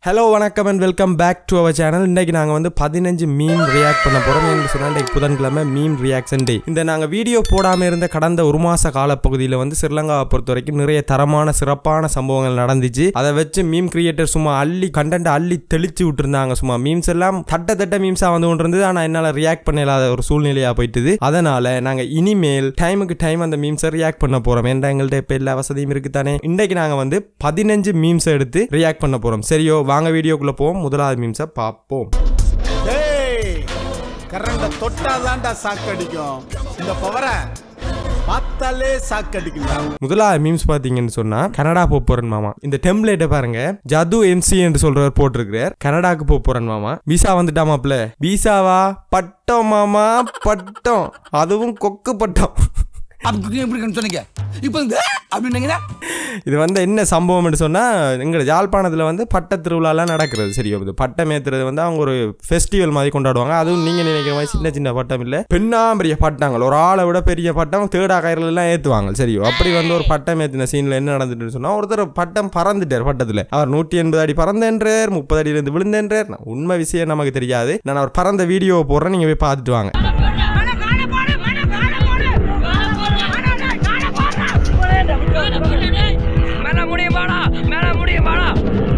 Hello வணக்கம் and welcome back to our channel இன்றைக்கு நாங்கள் வந்து பதினஞ்சு மீம் ரியாக்ட் பண்ண போகிறோம் என்று சொன்னால் இன்றைக்கு புதன்கிழமை மீம் ரியாக்ஷன் டே இந்த நாங்கள் வீடியோ போடாமல் இருந்த கடந்த ஒரு மாத காலப்பகுதியில் வந்து ஸ்ரீலங்காவை பொறுத்த வரைக்கும் நிறைய தரமான சிறப்பான சம்பவங்கள் நடந்துச்சு அதை வச்சு மீம் கிரியேட்டர் சும்மா அள்ளி கண்டென்ட் அள்ளி தெளிச்சு விட்டுருந்தாங்க சும்மா மீம்ஸ் எல்லாம் தட்ட தட்ட மீம்ஸாக வந்து கொண்டு இருந்தது ஆனால் என்னால் ரியாக்ட் பண்ண இல்லாத ஒரு சூழ்நிலையாக போயிட்டுது அதனால் நாங்கள் இனிமேல் டைமுக்கு டைம் அந்த மீம்ஸை ரியாக்ட் பண்ண போகிறோம் ஏன்டா எங்கள்கிட்ட இப்போ எல்லா வசதியும் இருக்குது தானே இன்றைக்கு நாங்கள் வந்து பதினஞ்சு மீம்ஸை எடுத்து ரியாக்ட் பண்ண போகிறோம் சரியோ வாங்க வீடியோக்குள்ளே போவோம் முதலாவது மீம்ஸை பார்ப்போம் டேய் கரண்ட தொட்டாதான்டா சாக்கடிக்கும் இந்த பவரை பார்த்தாலே சாக்கடிக்கும்டா முதலாவது மீம்ஸ் பார்த்தீங்கன்னு சொன்னா கனடா போக போறேன் மாமா இந்த டெம்ப்ளேட்டை பாருங்க ஜது எம்சி என்று சொல்றவர் போட்டிருக்கிறார் கனடாக்கு போக போறேன் மாமா விசா வந்துட்டாமாப்ல விசாவா பட்டம் மாமா பட்டம் அதுவும் கொக்கு பட்டம் அப்படி எப்படி இருக்குன்னு சொன்னீங்க இப்போ இந்த அப்படின்னீங்கன்னா இது வந்து என்ன சம்பவம்னு சொன்னால் எங்கள் யாழ்ப்பாணத்தில் வந்து பட்ட திருவிழாலாம் நடக்கிறது சரியோ இது பட்டம் ஏற்றுறது வந்து அவங்க ஒரு ஃபெஸ்டிவல் மாதிரி கொண்டாடுவாங்க அதுவும் நீங்கள் நினைக்கிற மாதிரி சின்ன சின்ன பட்டம் இல்லை பெண்ணாம்பரிய பட்டங்கள் ஒரு ஆளை விட பெரிய பட்டம் தேடா கயிறுல எல்லாம் ஏற்றுவாங்க சரியோ அப்படி வந்து ஒரு பட்டம் ஏற்றின சீனில் என்ன நடந்துட்டுன்னு சொன்னால் ஒருத்தர் பட்டம் பறந்துட்டார் பட்டத்தில் அவர் நூற்றி எண்பது அடி பறந்தேன்றார் முப்பது அடியிலேருந்து விழுந்தேன்றார் நான் உண்மை விஷயம் நமக்கு தெரியாது நான் அவர் பறந்த வீடியோவை போடுறேன் நீங்கள் போய் பார்த்துட்டு வாங்க மன காண போடு மன காண போடு மன காண போடு மேல முடியுமாடா மேல முடியுமாடா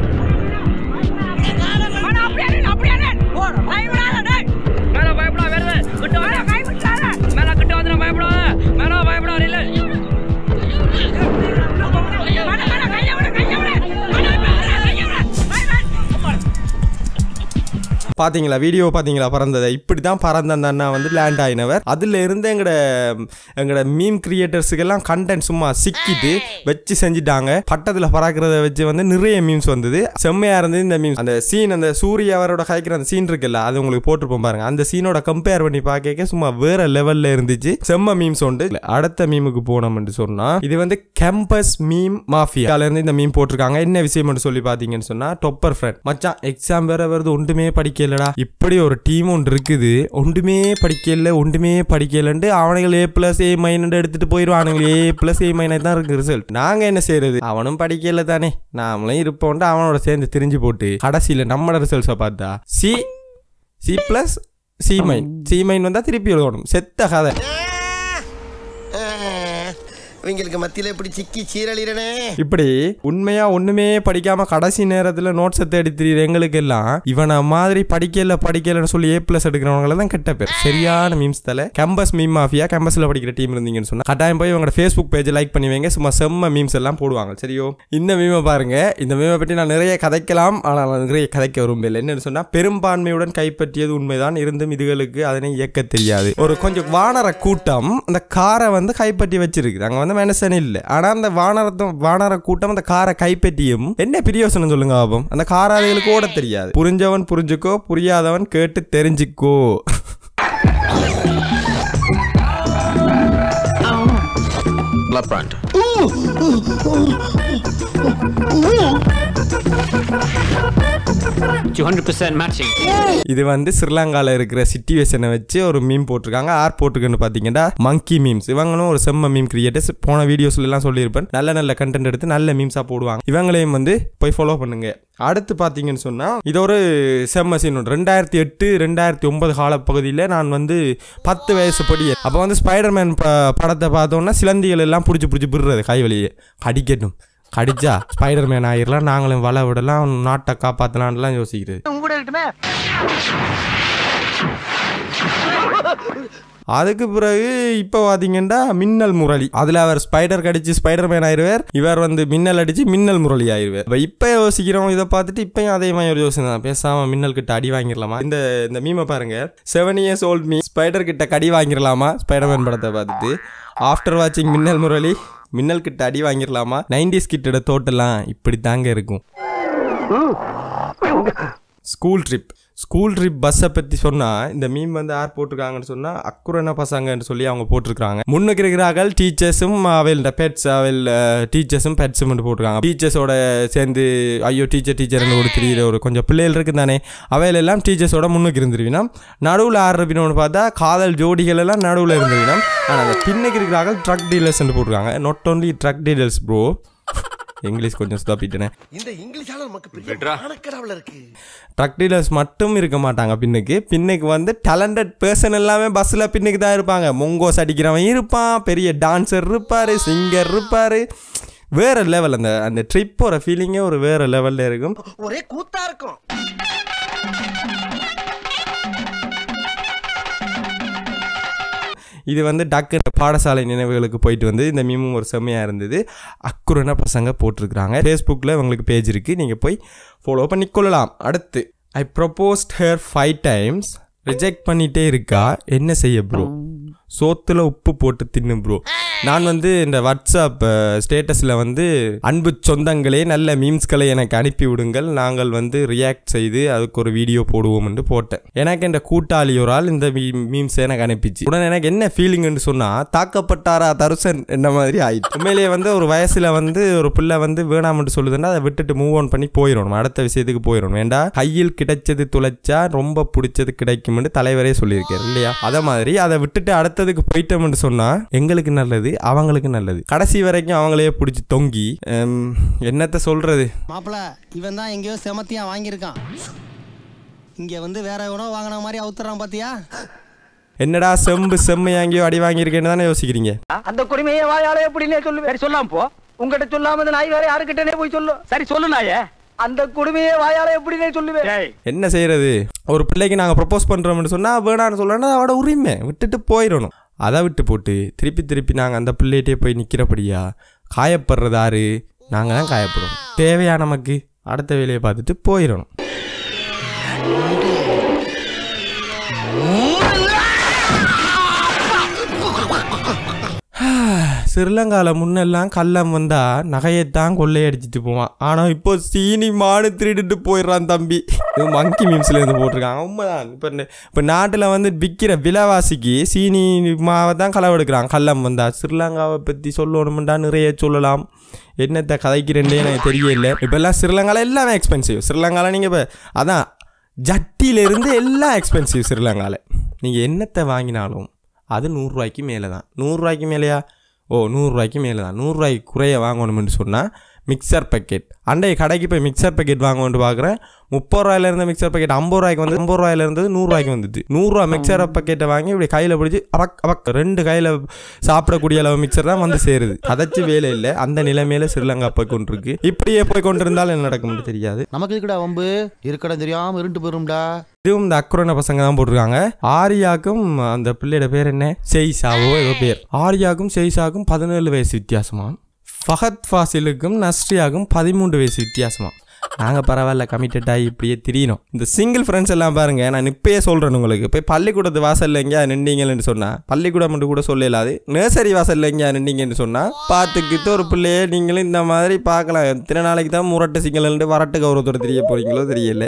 மன அப்படியே நில்லு, அப்படியே நில்லு. பயப்படாத, டேய். மேல பயப்படாத, வருது. கிட்ட வா. மேல கிட்ட வந்துடும் பயப்படாத மேல பயப்படாத இல்ல மன மன கையை விடு கையை விடு மன கையை விடு பை, பை. பாத்தீங்களா வீடியோ பாத்தீங்களா பறந்ததை இப்படி தான் பறந்த அந்த அண்ணா வந்து லேண்ட் ஆயினவர் அதுல இருந்து எங்கட எங்கட மீம் கிரியேட்டர்ஸுக்கெல்லாம் கண்டென்ட் சும்மா சிக்கிட்டு வச்சு செஞ்சுட்டாங்க பட்டத்துல பறக்கிறத வச்சு வந்து நிறைய மீம்ஸ் வந்தது செம்மையா இருந்தது இந்த மீம்ஸ் அந்த சீன் அந்த சூரிய அவரோட காய்க்கிற அந்த சீன் இருக்குல்ல அது உங்களுக்கு போட்டிருப்போம் பாருங்க அந்த சீனோட கம்பேர் பண்ணி பார்க்க சும்மா வேற லெவல்ல இருந்துச்சு செம்ம மீம்ஸ் உண்டு அடுத்த மீமுக்கு போனோம்னு சொன்னா இது வந்து கேம்பஸ் மீம் மாஃபியால இருந்து இந்த மீம் போட்டிருக்காங்க என்ன விஷயம் சொல்லி பாத்தீங்கன்னு சொன்னா டொப்பர் ஃப்ரெண்ட் மச்சான் எக்ஸாம் வேற வருது ஒன்றுமே படிக்கலடா இப்படி ஒரு டீம் ஒன்று இருக்குது ஒன்றுமே படிக்கல ஒன்றுமே படிக்கலன்ட்டு அவனுங்கள் ஏ பிளஸ் ஏ மைனட் எடுத்துட்டு போயிடுவானுங்க ஏ பிளஸ் ஏ மைனட் தான் இருக்கு ரிசல்ட் நாங்க என்ன செய்யறது அவனும் படிக்கல தானே நாமளும் இருப்போம்ட்டு அவனோட சேர்ந்து திரிஞ்சு போட்டு கடைசியில நம்மளோட ரிசல்ட்ஸை பார்த்தா C C plus C minus C minus வந்தா திருப்பி எழுதணும் செத்த கதை இவங்களுக்கு மத்தியில இப்படி சிக்கி சீரழிறனே இப்படி உண்மையா ஒண்ணுமே படிக்காம கடைசி நேரத்துல நோட்ஸ் தேடி திரியிற எங்களுக்கு எல்லாம் இவனை மாதிரி படிக்கல படிக்கலன்னு சொல்லி ஏ பிளஸ் எடுக்கிறவங்கள தான் கெட்ட பேர் சரியான மீம்ஸ் தலை கேம்பஸ் மீம் மாஃபியா கேம்பஸ்ல படிக்கிற டீம் இருந்தீங்கன்னு சொன்னா கட்டாயம் போய் உங்களோட ஃபேஸ்புக் பேஜ் லைக் பண்ணி வைங்க சும்மா செம்ம மீம்ஸ் எல்லாம் போடுவாங்க சரியோ இந்த மீமை பாருங்க இந்த மீமை பற்றி நான் நிறைய கதைக்கலாம் ஆனால் நான் நிறைய கதைக்க விரும்பல என்னன்னு சொன்னா பெரும்பான்மையுடன் கைப்பற்றியது உண்மைதான் இருந்தும் இதுகளுக்கு அதனை இயக்க தெரியாது ஒரு கொஞ்சம் வானர கூட்டம் அந்த காரை வந்து கைப்பற்றி வச்சிருக்கு அங்க வந்து மனுஷன் இல்லை ஆனா அந்த வானரத்தும் வானர கூட்டம் அந்த காரை கைப்பற்றியும் என்ன பிரியோசனம் சொல்லுங்க ஆபம் அந்த காராளிகளுக்கு ஓட தெரியாது புரிஞ்சவன் புரிஞ்சுக்கோ புரியாதவன் கேட்டு தெரிஞ்சுக்கோ Two hundred percent matching. இது வந்து ஸ்ரீலங்கால இருக்கிற சிச்சுவேஷனை வச்சு ஒரு மீம் போட்டிருக்காங்க ஆர் போட்டிருக்குன்னு பார்த்தீங்கன்னா மங்கி மீம்ஸ் இவங்களும் ஒரு செம்ம மீம் கிரியேட்டர்ஸ் போன வீடியோஸ்ல எல்லாம் சொல்லியிருப்பேன் நல்ல நல்ல கண்டென்ட் எடுத்து நல்ல மீம்ஸாக போடுவாங்க இவங்களையும் வந்து போய் ஃபாலோ பண்ணுங்க அடுத்து பார்த்தீங்கன்னு சொன்னால் இது ஒரு செம்ம சீன் ஒன்று ரெண்டாயிரத்தி எட்டு ரெண்டாயிரத்தி ஒன்பது காலப்பகுதியில் நான் வந்து பத்து வயசு படி அப்போ வந்து ஸ்பைடர்மேன் ப படத்தை பார்த்தோன்னா சிலந்திகள் எல்லாம் பிடிச்சி பிடிச்சி பிடுறது கை வழியே கடிக்கட்டும் கடிச்சா ஸ்பைடர்மேன் ஆயிரலாம் நாங்களும் வள விடலாம் நாட்டை காப்பாற்றலான்லாம் யோசிக்கிறது அதுக்கு பிறகு இப்போ பார்த்தீங்கன்னா மின்னல் முரளி அதில் அவர் ஸ்பைடர் கடிச்சு ஸ்பைடர் மேன் ஆயிடுவார் இவர் வந்து மின்னல் அடிச்சு மின்னல் முரளி ஆயிடுவார் இப்போ இப்போ யோசிக்கிறோம் இதை பார்த்துட்டு இப்பயும் அதே மாதிரி ஒரு யோசனை தான் பேசாமல் மின்னல் கிட்ட அடி வாங்கிடலாமா இந்த இந்த மீமை பாருங்க seven years old me spider கிட்ட கடி வாங்கிடலாமா ஸ்பைடர்மேன் படத்தை பார்த்துட்டு ஆஃப்டர் வாட்சிங் மின்னல் முரளி மின்னல் கிட்ட அடி வாங்கிடலாமா நைன்டிஸ் கிட்டோட தோட்டெல்லாம் இப்படி தாங்க இருக்கும் ஸ்கூல் ட்ரிப் ஸ்கூல் ட்ரிப் பஸ்ஸை பற்றி சொன்னால் இந்த மீம் வந்து யார் போட்டிருக்காங்கன்னு சொன்னால் அக்குரன பசங்கன்னு சொல்லி அவங்க போட்டிருக்காங்க முன்னுக்கு இருக்கிறார்கள் டீச்சர்ஸும் அவைல் பெட்ஸ் அவைல் டீச்சர்ஸும் பெட்ஸும் போட்டிருக்காங்க டீச்சர்ஸோட சேர்ந்து ஐயோ டீச்சர் டீச்சர்னு ஒரு தெரியுற ஒரு கொஞ்சம் பிள்ளைகள் இருக்குது தானே அவையில் எல்லாம் டீச்சர்ஸோட முன்னுக்கு இருந்துருவினா நடுவில் ஆடுறப்பினோன்னு பார்த்தா காதல் ஜோடிகள் எல்லாம் நடுவில் இருந்துருவினா ஆனால் அந்த பின்னுக்கு இருக்கிறார்கள் ட்ரக் டீலர்ஸ்ன்னு போட்டிருக்காங்க not only drug dealers bro English கொஞ்சம் சொதப்பிட்டேனே இந்த இங்கிலீஷால நமக்கு பெரிய மானக்கடவுல இருக்கு ட்ரக் டீலர்ஸ் மட்டும் இருக்க மாட்டாங்க பின்னுக்கு பின்னுக்கு வந்து டேலண்டட் பர்சன் எல்லாமே பஸ்ஸில் பின்னுக்கு தான் இருப்பாங்க மொங்கோஸ் அடிக்கிறவன் இருப்பான் பெரிய டான்சர் இருப்பார் சிங்கர் இருப்பார் வேற லெவல் அந்த அந்த ட்ரிப்போட ஃபீலிங்கே ஒரு வேற லெவலில் இருக்கும் ஒரே கூத்தா இருக்கும் இது வந்து டக்கு பாடசாலை நினைவுகளுக்கு போயிட்டு வந்து இந்த மீமும் ஒரு செம்மையாக இருந்தது அக்குறன பசங்க போட்டிருக்கிறாங்க ஃபேஸ்புக்கில் உங்களுக்கு பேஜ் இருக்குது நீங்கள் போய் ஃபாலோ பண்ணிக்கொள்ளலாம் அடுத்து I proposed her five times reject பண்ணிட்டே இருக்கா என்ன செய்ய ப்ரோ சோத்துல உப்பு போட்டு தின்னு ப்ரோ நான் வந்து இந்த வாட்ஸ்அப் ஸ்டேட்டஸில் வந்து அன்பு சொந்தங்களே நல்ல மீம்ஸ்களை எனக்கு அனுப்பி விடுங்கள் நாங்கள் வந்து ரியாக்ட் செய்து அதுக்கு ஒரு வீடியோ போடுவோம் என்று போட்டேன் எனக்கு இந்த கூட்டாளி ஒரு ஆள் இந்த மீம்ஸ் எனக்கு அனுப்பிச்சு உடனே எனக்கு என்ன ஃபீலிங்னு சொன்னால் தாக்கப்பட்டாரா தருசன் என்ன மாதிரி ஆயிடுச்சு உண்மையிலேயே வந்து ஒரு வயசில் வந்து ஒரு பிள்ளை வந்து வேணாம்னு சொல்லுதுன்னா அதை விட்டுட்டு மூவ் ஆன் பண்ணி போயிடணும் அடுத்த விஷயத்துக்கு போயிடணும் வேண்டா கையில் கிடைச்சது துளைச்சா ரொம்ப பிடிச்சது கிடைக்கும்னு தலைவரே சொல்லியிருக்காரு இல்லையா அதை மாதிரி அதை விட்டுட்டு அடுத்ததுக்கு போயிட்டோம்னு சொன்னா எங்களுக்கு நல்லது அவங்களுக்கு நல்லது கடைசி வரைக்கும் அவங்களையே பிடிச்சி தொங்கி ஹம், என்னத்த சொல்றது மாப்பிள இவன் தான் எங்கேயோ செமத்தியா வாங்கியிருக்கான் இங்க வந்து வேற உணவு வாங்கின மாதிரி அவுத்துறான் பாத்தியா என்னடா செம்பு செம்மு எங்கேயோ அடி வாங்கியிருக்கேன்னு தானே யோசிக்கிறீங்க அந்த கொடுமையை வாயால எப்படின்னே சொல்லு சரி சொல்லாம போ உங்ககிட்ட சொல்லாம இந்த நாய் வேற யாருக்கிட்டனே போய் சொல்லு சரி சொல்லு நாயே அந்த கொடுமையை வாயால எப்படின்னே சொல்லுவேன் என்ன செய்யறது ஒரு பிள்ளைக்கு நாங்கள் ப்ரப்போஸ் பண்ணுறோம்னு சொன்னால் வேணான்னு சொல்லணும்னா அதோட உரிமை விட்டுட்டு போயிடணும் அதை விட்டு போட்டு திருப்பி திருப்பி நாங்கள் அந்த பிள்ளைகிட்டே போய் நிற்கிறபடியா காயப்படுறது யாரு நாங்கள் தான் காயப்படுவோம் தேவையா நமக்கு அடுத்த வேலையை பார்த்துட்டு போயிடணும் ஸ்ரீலங்காவில் முன்னெல்லாம் கள்ளம் வந்தா நகையைத்தான் கொள்ளையடிச்சிட்டு போவான் ஆனால் இப்போ சீனி மாடு திருடிட்டு போயிடுறான் தம்பி இது மங்கி மீம்ஸ்ல இருந்து போட்டிருக்காங்க உண்மைதான் இப்போ இப்போ நாட்டில் வந்து விற்கிற விலைவாசிக்கு சீனி மாவை தான் களவெடுக்கிறான் கள்ளம் வந்தா ஸ்ரீலங்காவை பற்றி சொல்லணும்டா நிறைய சொல்லலாம் என்னத்தை கதைக்கிறேன்னே எனக்கு தெரியல இப்போல்லாம் ஸ்ரீலங்காவில் எல்லாமே எக்ஸ்பென்சிவ் ஸ்ரீலங்காவில் நீங்கள் இப்போ அதான் ஜட்டியிலேருந்து எல்லாம் எக்ஸ்பென்சிவ் ஸ்ரீலங்காவில் நீங்கள் என்னத்தை வாங்கினாலும் அது நூறுரூவாய்க்கு மேலே தான் நூறுரூவாய்க்கு மேலேயா ஓ நூறுரூவாய்க்கு மேலே தான் நூறுரூவாய்க்கு குறைய வாங்கணும்னு சொன்னால் மிக்சர் பேக்கெட் அண்டைய கடைக்கு போய் மிக்சர் பேக்கெட் வாங்கணும்னு பார்க்குறேன் முப்பது ரூபாயில இருந்த மிக்சர் பேக்கெட் ஐம்பது ரூபாய்க்கு வந்து ஐம்பது ரூபாயில இருந்தது நூறுரூவாய்க்கு வந்துட்டு நூறுரூவா மிக்சர் பேக்கெட்டை வாங்கி இப்படி கையில் பிடிச்சி அவக் அவக் ரெண்டு கையில் சாப்பிடக்கூடிய அளவு மிக்சர் தான் வந்து சேருது அதைச்சு வேலை இல்லை அந்த நிலைமையில ஸ்ரீலங்கா போய் கொண்டிருக்கு இப்படியே போய் கொண்டிருந்தாலும் என்ன நடக்கும்னு தெரியாது நமக்கு இருக்குடா வம்பு இருக்கடா தெரியாம இருண்டு போயிரும்டா இதுவும் இந்த அக்ரோன பசங்க தான் போட்டிருக்காங்க ஆரியாக்கும் அந்த பிள்ளையோட பேர் என்ன செய்சாவோ ஏதோ பேர் ஆரியாக்கும் செய்சாக்கும் பதினேழு வயசு வித்தியாசமா ஃபஹத் ஃபாசிலுக்கும் நஸ்ரியாக்கும் பதிமூன்று வயசு வித்தியாசமா நாங்கள் பரவாயில்ல கமிட்டட் ஆகி இப்படியே திரியணும் இந்த சிங்கிள் ஃப்ரெண்ட்ஸ் எல்லாம் பாருங்க நான் இப்பயே சொல்கிறேன் உங்களுக்கு போய் பள்ளிக்கூடத்து வாசல்ல எங்கேயா நின்றீங்கன்னு சொன்னா பள்ளிக்கூடம் மட்டும் கூட சொல்லலாது நர்சரி வாசல்ல எங்கேயா நின்றீங்கன்னு சொன்னா பார்த்துக்கிட்டு ஒரு பிள்ளைய நீங்களும் இந்த மாதிரி பார்க்கலாம் எத்தனை நாளைக்கு தான் முரட்டு சிங்கல்ன்ட்டு வரட்டு கௌரவத்தோட தெரிய போறீங்களோ தெரியல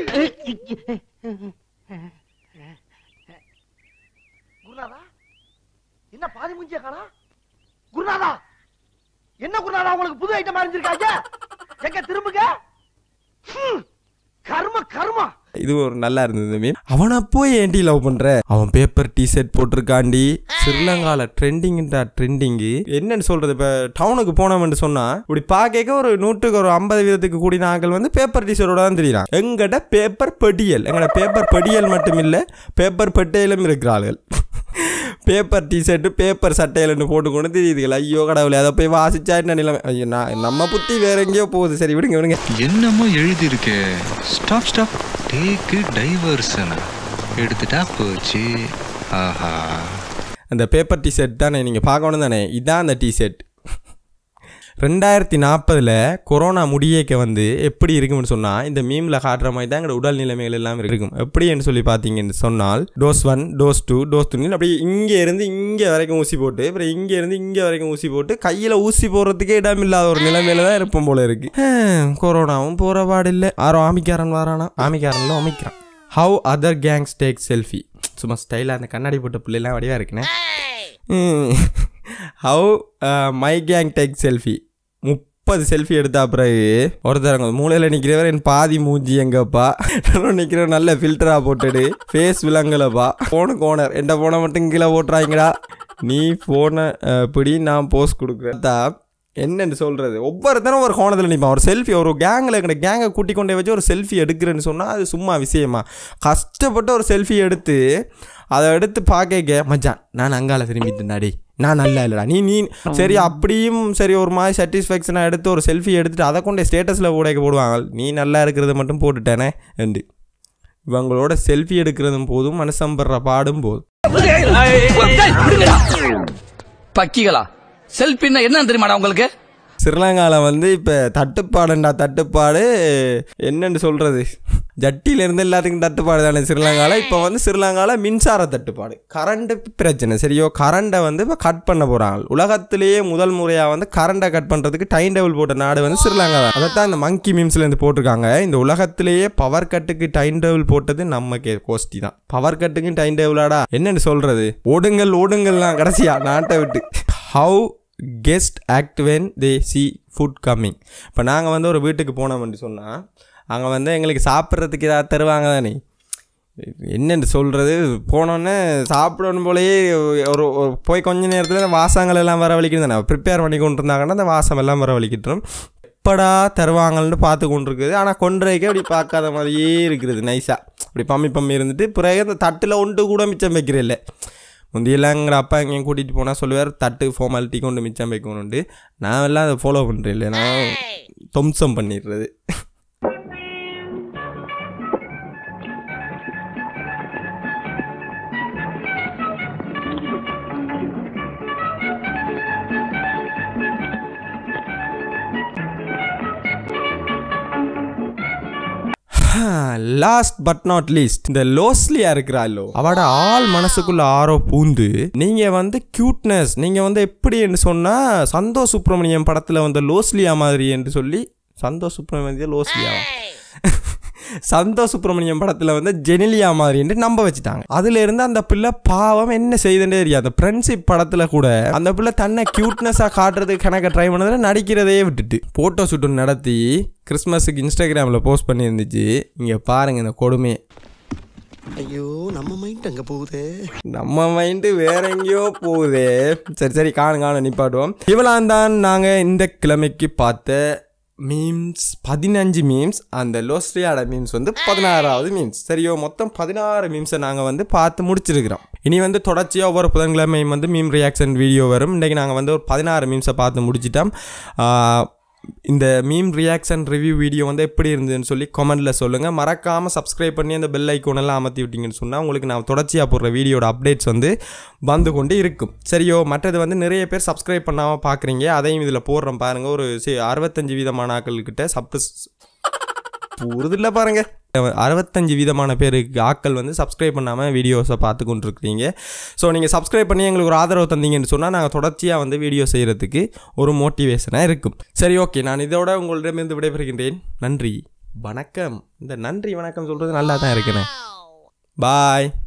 குருநாதா என்ன பாதி மூஞ்சிய காணா குருநாதா என்ன குருநாதா உங்களுக்கு புது ஐட்டம் அறிஞ்சிருக்காங்க எங்க திரும்புங்க ஹம், கர்ம கர்மா இது ஒரு நல்லா இருந்தது மீன் அவனை போய் ஏன்டி லவ் பண்ற அவன் பேப்பர் டி ஷர்ட் போட்டிருக்காண்டி ஸ்ரீலங்கால ட்ரெண்டிங்டா ட்ரெண்டிங்கு என்னன்னு சொல்றது இப்ப டவுனுக்கு போனோம்னு சொன்னா இப்படி பார்க்க ஒரு நூற்றுக்கு ஒரு ஐம்பது வீதத்துக்கு கூடிய ஆட்கள் வந்து பேப்பர் டி ஷர்ட்டோட தான் தெரியுறான் எங்கிட்ட பேப்பர் படியல் எங்கட பேப்பர் படியல் மட்டும் இல்ல பேப்பர் பெட்டையிலும் இருக்கிறார்கள் பேப்பர் டிஷர்ட்டு பேப்பர் சட்டையிலன்னு போட்டுக்கொண்டு தெரியுதுகள் ஐயோ கடவுளே அதை போய் வாசிச்சா என்ன நிலைமை ஐயோ நான் நம்ம புத்தி வேற எங்கேயோ போகுது சரி விடுங்க விடுங்க என்னமோ எழுதியிருக்கே ஸ்டாப் ஸ்டாப் டேக்கு டைவர்சன் எடுத்துட்டா போச்சு ஆஹா அந்த பேப்பர் டிஷர்ட் தானே நீங்கள் பார்க்கணும் தானே இதான் அந்த டிஷர்ட் ரெண்டாயிரத்தி நாற்பதில் கொரோனா முடியேக்க வந்து எப்படி இருக்கும்னு சொன்னால் இந்த மீமில் காட்டுற மாதிரி தான் எங்களோட உடல் நிலைமைகள் எல்லாம் இருக்கும் எப்படின்னு சொல்லி பார்த்தீங்கன்னு சொன்னால் dose one dose two dose two அப்படியே இங்கே இருந்து இங்கே வரைக்கும் ஊசி போட்டு அப்புறம் இங்கே இருந்து இங்கே வரைக்கும் ஊசி போட்டு கையில் ஊசி போடுறதுக்கே இடம் இல்லாத ஒரு நிலைமையில தான் இருப்போம் போல இருக்கு ஹம், கொரோனாவும் போகிற பாடில்லை யாரும் ஆமிக்காரன் வரானா ஆமிக்காரன்ல அமைக்கிறான் how other gangs take selfie சும்மா ஸ்டைலாக அந்த கண்ணாடி போட்ட பிள்ளைலாம் வடிவாக இருக்குண்ணே how my gang take selfie முப்பது செல்ஃபி எடுத்தா பிறகு ஒருத்தரங்க மூலையில் நிற்கிறவர் என் பாதி மூஞ்சி எங்கப்பா நிற்கிற நல்ல ஃபில்டராக போட்டுடு ஃபேஸ் விலங்கலப்பா ஃபோனுக்கு ஓனர் எந்த ஃபோனை மட்டும் கீழே போட்டுறாங்கடா நீ ஃபோனை பிடி நான் போஸ்ட் கொடுக்குறேன் தா என்னன்னு சொல்கிறது ஒவ்வொருத்தரும் ஒரு கோணத்தில் நிற்பான் ஒரு செல்ஃபி ஒரு கேங்கில் இருக்கிற கேங்கை கூட்டி கொண்டே வச்சு ஒரு செல்ஃபி எடுக்கிறேன்னு சொன்னால் அது சும்மா விஷயமா கஷ்டப்பட்டு ஒரு செல்ஃபி எடுத்து அதை எடுத்து பார்க்க மச்சான் நான் அங்கால திரும்பிட்டேன்டாடி நான் நல்லா இல்லைடா நீ நீ சரி அப்படியும் சரி ஒரு மாதிரி சாட்டிஸ்ஃபேக்ஷனாக எடுத்து ஒரு செல்ஃபி எடுத்துட்டு அதை கொண்டே ஸ்டேட்டஸில் கூட போடுவாங்க நீ நல்லா இருக்கிறத மட்டும் போட்டுட்டேனே என்று இவங்களோட செல்ஃபி எடுக்கிறதும் போதும் மனுஷன் படுற பாடும் போதும் பக்கிகளா செல்ஃபின்னா என்ன தெரியுமாடா உங்களுக்கு ஸ்ரீலங்காவில் வந்து இப்போ தட்டுப்பாடுண்டா தட்டுப்பாடு என்னன்னு சொல்கிறது ஜட்டியிலேருந்து எல்லாத்துக்கும் தட்டுப்பாடு தானே ஸ்ரீலங்காவில் இப்போ வந்து ஸ்ரீலங்காவில் மின்சார தட்டுப்பாடு கரண்ட்டு பிரச்சனை சரியோ கரண்ட்டை வந்து இப்போ கட் பண்ண போகிறாங்க உலகத்திலேயே முதல் முறையாக வந்து கரண்ட்டை கட் பண்ணுறதுக்கு டைம் டேபிள் போட்ட நாடு வந்து ஸ்ரீலங்கா தான் அதைத்தான் இந்த மங்கி மீம்ஸ்லேருந்து போட்டிருக்காங்க இந்த உலகத்திலேயே பவர் கட்டுக்கு டைம் டேபிள் போட்டது நம்ம கே கோஷ்டி தான் பவர் கட்டுக்கு டைம் டேபிளாடா என்னன்னு சொல்கிறது ஓடுங்கள் ஓடுங்கள்லாம் கடைசியா நாட்டை விட்டு how guest act when they see food coming இப்போ நாங்கள் வந்து ஒரு வீட்டுக்கு போனோம்னு சொன்னால் அங்கே வந்து எங்களுக்கு சாப்பிட்றதுக்கு ஏதாவது தருவாங்க தானே என்னென்னு சொல்கிறது போனோன்னே சாப்பிடணும் போலயே ஒரு ஒரு போய் கொஞ்ச நேரத்தில் வாசங்கள் எல்லாம் வர வலிக்குது தானே ப்ரிப்பேர் பண்ணி கொண்டு இருந்தாங்கன்னா அந்த வாசம் எல்லாம் வர வலிக்கிட்டோம் எப்படா தருவாங்கன்னு பார்த்து கொண்டு இருக்குது ஆனால் கொன்றைக்கு அப்படி பார்க்காத மாதிரியே இருக்குது நைஸாக அப்படி பம்மி பம்மி இருந்துட்டு பிறகு அந்த தட்டில் ஒன்று கூட மிச்சம் வைக்கிறேன் இல்லை முந்தியெல்லாம் எங்கள் அப்பா எங்கேயும் கூட்டிகிட்டு போனால் சொல்லுவார் தட்டு ஃபார்மாலிட்டி கொண்டு மிச்சம் வைக்கணுன்ட்டு நான் எல்லாம் அதை ஃபாலோ பண்ணுறேன் இல்லை நான் தொம்சம் பண்ணிடுறது லாஸ்ட் பட் நாட் லீஸ்ட் இந்த லோஸ்லியா இருக்கிறாளோ அவட ஆள் மனசுக்குள்ள ஆரோ பூந்து நீங்க வந்து கியூட்னஸ் நீங்க வந்து எப்படி என்று சொன்னா சந்தோஷ் சுப்பிரமணியம் படத்துல வந்த லோஸ்லியா மாதிரி என்று சொல்லி சந்தோஷ் சுப்பிரமணியம் லோஸ்லியா சந்தோஷ் சுப்பிரமணியம் படத்தில் வந்து ஜெனிலியா மாதிரின்ட்டு நம்ப வச்சுட்டாங்க அதுல இருந்து அந்த பிள்ளை பாவம் என்ன செய்துட்டே தெரியாது அந்த ஃப்ரெண்ட்ஷிப் படத்தில் கூட அந்த பிள்ளை தன்னை கியூட்னஸாக காட்டுறதுக்கு கணக்க ட்ரை பண்ணதில் நடிக்கிறதையே விட்டுட்டு ஃபோட்டோ ஷூட் நடத்தி கிறிஸ்மஸுக்கு இன்ஸ்டாகிராமில் போஸ்ட் பண்ணியிருந்துச்சு இங்கே பாருங்க இந்த கொடுமையை ஐயோ நம்ம மைண்ட் அங்க போகுது நம்ம மைண்டு வேற எங்கேயோ போகுதே சரி சரி காணும் காணும் நிப்பாட்டுவோம் இவளான் தான் நாங்கள் இந்த கிழமைக்கு பார்த்த மீம்ஸ் பதினஞ்சு மீம்ஸ் அந்த லோஸ்ட்ரியாட மீம்ஸ் வந்து பதினாறாவது மீம்ஸ் சரியோ மொத்தம் பதினாறு மீம்ஸை நாங்கள் வந்து பார்த்து முடிச்சிருக்கிறோம் இனி வந்து தொடர்ச்சியாக ஒவ்வொரு புதன்கிழமையும் வந்து மீம் ரியாக்ஷன் வீடியோ வரும் இன்றைக்கி நாங்கள் வந்து ஒரு பதினாறு மீம்ஸை பார்த்து முடிச்சிட்டோம் ஆஹ், இந்த மீம் ரியாக்ஷன் ரிவ்யூ வீடியோ வந்து எப்படி இருந்ததுன்னு சொல்லி கமெண்ட்டில் சொல்லுங்கள் மறக்காமல் சப்ஸ்கிரைப் பண்ணி அந்த பெல் ஐக்கோன் எல்லாம் அமர்த்தி விட்டீங்கன்னு சொன்னால் உங்களுக்கு நான் தொடர்ச்சியாக போடுற வீடியோட அப்டேட்ஸ் வந்து வந்து கொண்டு இருக்கும் சரியோ மற்றது வந்து நிறைய பேர் சப்ஸ்கிரைப் பண்ணாமல் பார்க்குறீங்க அதையும் இதில் போடுறேன் பாருங்கள் ஒரு சி அறுபத்தஞ்சு வீதமான ஆட்கள்கிட்ட சப்ஸ் உறுதில்ல பாருங்க அறுபத்தஞ்சு விதமான பேருக்கு ஆட்கள் வந்து சப்ஸ்கிரைப் பண்ணாமல் வீடியோஸை பார்த்து கொண்டிருக்கிறீங்க ஸோ நீங்கள் சப்ஸ்கிரைப் பண்ணி எங்களுக்கு ஒரு ஆதரவு தந்தீங்கன்னு சொன்னால் நாங்கள் தொடர்ச்சியாக வந்து வீடியோ செய்கிறதுக்கு ஒரு மோட்டிவேஷனாக இருக்கும் சரி ஓகே நான் இதோட உங்களிடமிருந்து விடைபெறுகின்றேன் நன்றி வணக்கம் இந்த நன்றி வணக்கம் சொல்கிறது நல்லா தான் இருக்கிறேன் பாய்